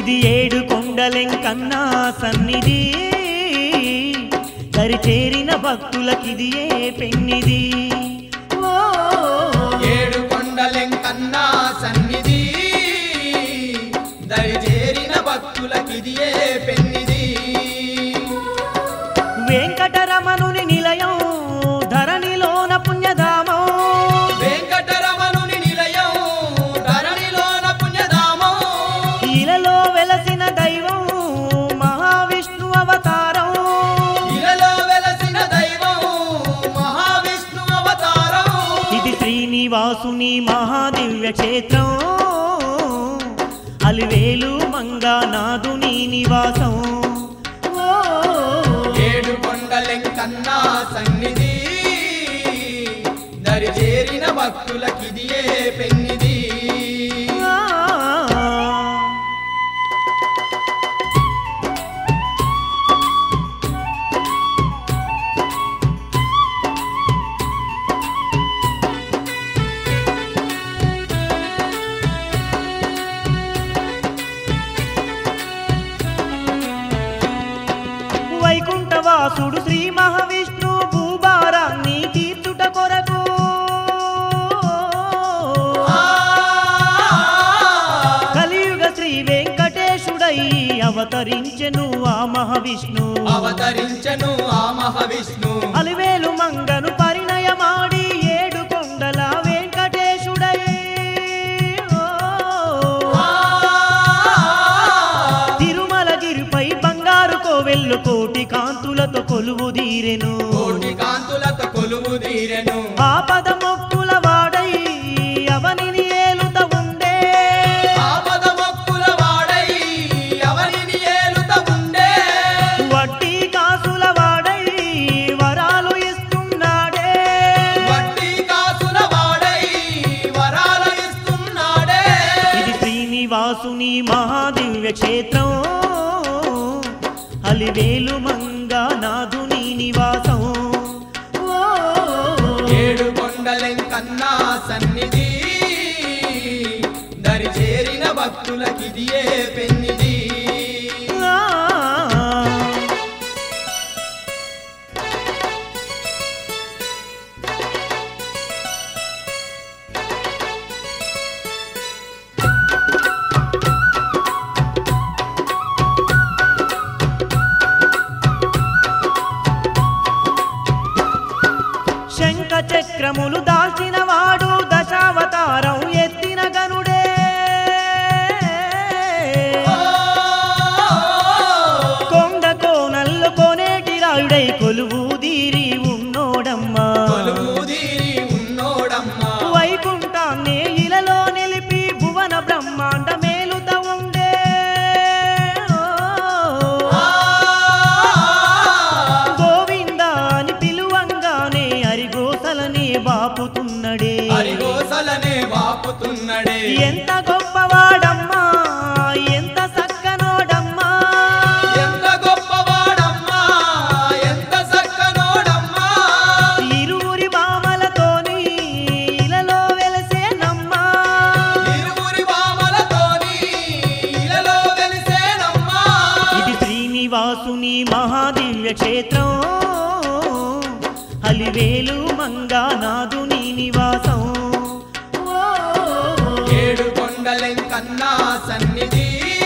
ఇది ఏడు కొండలెంకన్నా సన్నిధి దరిచేరిన భక్తులకిది ఏ పెన్నిది ఓ ఏడు కొండలెంకన్నా సన్నిధి దరిచేరిన భక్తులకిదియే పెన్నిది వెంకటరమణుని నిలయం ధరణిలోన పుణ్యధామం వెంకటరమణుని నిలయం ధరణిలోన పుణ్యధామం ఇలలో వెలసిన దైవం మహావిష్ణు అవతారం ఇలలో వెలసిన దైవం మహావిష్ణు అవతారం ఇది శ్రీనివాసుని మహాదివ్య క్షేత్రం అలివేలు మంగానాథుని నివాసం ఓ ఏడు కొండలెంకన్నా సన్నిధి దరిచేరిన భక్తులకిదియే పెన్నిది ఆ. వైకుంఠవాసుడు శ్రీ మహావిష్ణు భూభారాన్ని తీర్చుట కొరకు కలియుగ శ్రీ వెంకటేశుడై అవతరించెను ఆ మహావిష్ణు అవతరించను ఆ మహావిష్ణు అలివేలు మంగను పరిణయమాడి ఏడు కొండల వెంకటేశుడై ఓ. తిరుమలగిరిపై బంగారు కోవెల్లు కోటి కాంతులతో కొలువు దీరెను కోటి కాంతులతో కొలువు తీరెను ఆపద మొక్కుల వాడై అవనిని ఏలుత ఉండే ఆపద మొక్కుల వాడై ఎవరిని ఏలుత ఉండే వడ్డీ కాసుల వాడై వరాలు ఇస్తున్నాడే వడ్డీ కాసుల వాడై వరాలు ఇస్తున్నాడే ఇది శ్రీనివాసుని మహాదివ్య క్షేత్రం అలివేలు మంగా నాథుని నివాసం ఓ. ఏడు కొండలెంకన్నా సన్నిధి దరిచేరిన భక్తులకిదియే పెన్నిది ఆ. శంఖ చక్రములు దాల్చిన వాడు దశావతారం ఎత్తిన గనుడే కొండ కోనల్లు కొనేటి రాయుడై కొలువు దీరి ఉన్నోడమ్మా కొలువుదీరి ఉన్నోడమ్మా వైకుంఠాన్ని ఇలలో నిలిపి భువన బ్రహ్మాండ మేలుత ఉండే గోవింద అని పిలువంగానే అరిగోసలని బాపుతున్నడే హరిగోసలనే వాపుతున్నడే ఎంత గొప్పవాడమ్మా ఎంత సక్కనోడమ్మా ఎంత గొప్పవాడమ్మా ఎంత చక్కనోడమ్మా ఇరువురి బామలతోని ఇలలో వెలసేనమ్మా ఇరువురి బామలతోని ఇలలో వెలిసేనమ్మా ఇది శ్రీనివాసుని మహాదివ్య క్షేత్రం అలివేలు మంగానాథుని నివాసం ఓ. ఏడు కొండలెంకన్నా సన్నిధి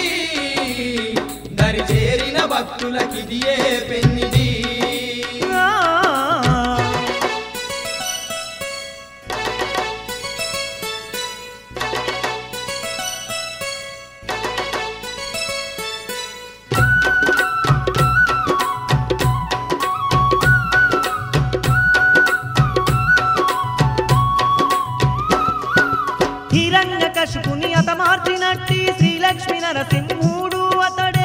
దరిచేరిన భక్తులకిదియే పెన్నిది ఆ. హిరణ్య కశుపుని అత మార్చినట్టి శ్రీలక్ష్మి నరసింహుడు అతడే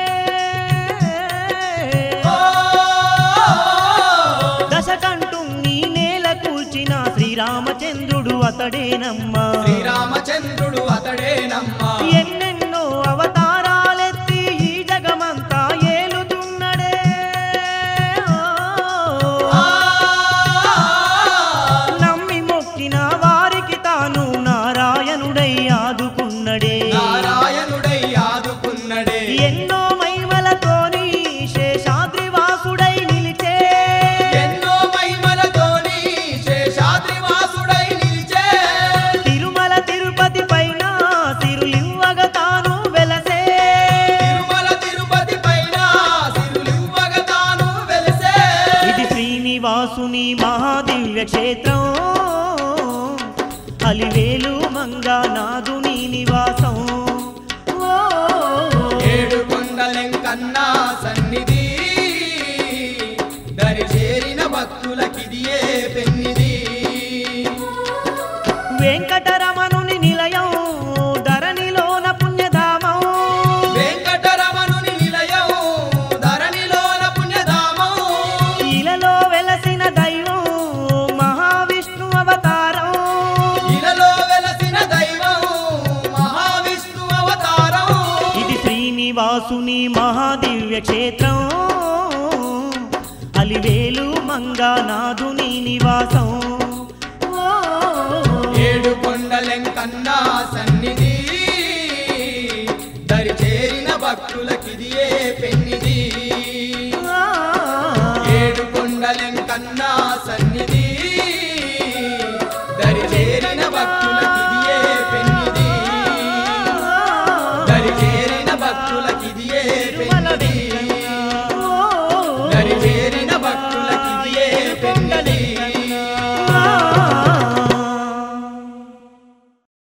దశకంఠుణ్ణి నేల కూల్చిన శ్రీరామచంద్రుడు అతడేనమ్మా శ్రీరామచంద్రుడు అతడేనమ్మా ఎన్నెన్నో అవతారాలెత్తి ఈ జగమంతా ఏలుతున్నడే నమ్మి మొక్కిన వారికి తాను నారాయణుడై ఆదుకున్నడే నారాయణుడై ఆదుకున్న అలివేలు మంగానాథుని నివాసం ఓ, ఏడు కొండలెంకన్నా సన్నిధి దరి చేరిన భక్తులకిదియే పెన్నిది వెంకటరమణుని నిలయం ధరణిలోన పుణ్యధామం వెంకటరమణుని నిలయం ధరణిలోన పుణ్యధామం ఇలలో వెలసిన దైవం మహావిష్ణు అవతారం ఇలలో వెలసిన దైవం మహావిష్ణు అవతారం ఇది శ్రీనివాసుని మహాదివ్య క్షేత్రం అలివేలు మంగానాథుని నివాసం ఓ, ఏడు కొండలెంకన్నా సన్నిధి